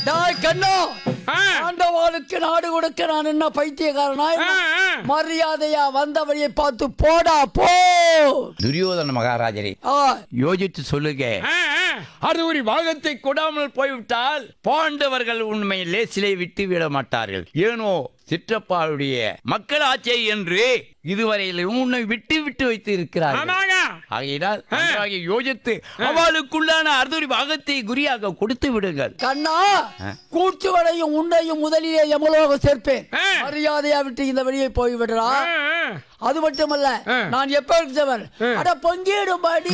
டாய் கண்ணா ஆ. ஆண்டவாளுக்கு நாடு கொடுக்க நான் என்ன பைத்தியக்காரனா ஆ, ஆ. மரியாதையா வந்த வழியை பார்த்து போடா போ துரியோதன மகாராஜரே ஆ, யோசித்து சொல்லுங்க ஆ, ஆ. அது ஒரு பாகத்தை கொடாமல் போய்விட்டால் பாண்டவர்கள் உண்மையிலே சிலை விட்டு விட மாட்டார்கள் ஏனோ சிற்றப்பாளுடைய மக்கள் ஆட்சி என்று இதுவரையிலும் உன்னை விட்டு விட்டு வைத்து இருக்கிறார்கள் ஆமாங்க ஆகையினால் நன்றாக யோசித்து அவளுக்குள்ளான அர்த்தொரு பாகத்தை குறியாக கொடுத்து விடுங்கள் கண்ணா கூச்சுவடையும் உன்னையும் முதலிலே எமலோக சேர்ப்பேன் ஆ. மரியாதையா விட்டு இந்த வெளியே போய் விடுறா ஆ, ஆ. அது மட்டுமல்ல ஆ. நான் எப்ப இருந்தவன் அட பொங்கிடும்படி